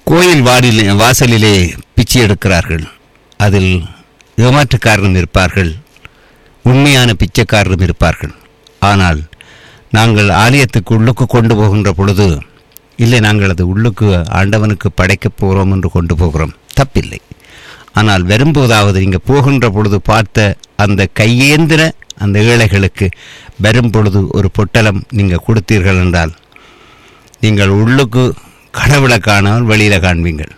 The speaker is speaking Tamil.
கோயில் வாரில் வாசலிலே பிச்சை எடுக்கிறார்கள் அதில் ஏமாற்றுக்காரரும் இருப்பார்கள் உண்மையான பிச்சைக்காரரும் இருப்பார்கள் ஆனால் நாங்கள் ஆலயத்துக்கு உள்ளுக்கு கொண்டு போகின்ற பொழுது இல்லை நாங்கள் அது உள்ளுக்கு ஆண்டவனுக்கு படைக்கப் போகிறோம் என்று கொண்டு போகிறோம் தப்பில்லை ஆனால் வரும்போதாவது நீங்கள் போகின்ற பொழுது பார்த்த அந்த கையேந்திர அந்த ஏழைகளுக்கு வரும் பொழுது ஒரு பொட்டலம் நீங்கள் கொடுத்தீர்கள் என்றால் நீங்கள் உள்ளுக்கு கடவுளை காணாமல் வெளியில் காண்பீங்கள்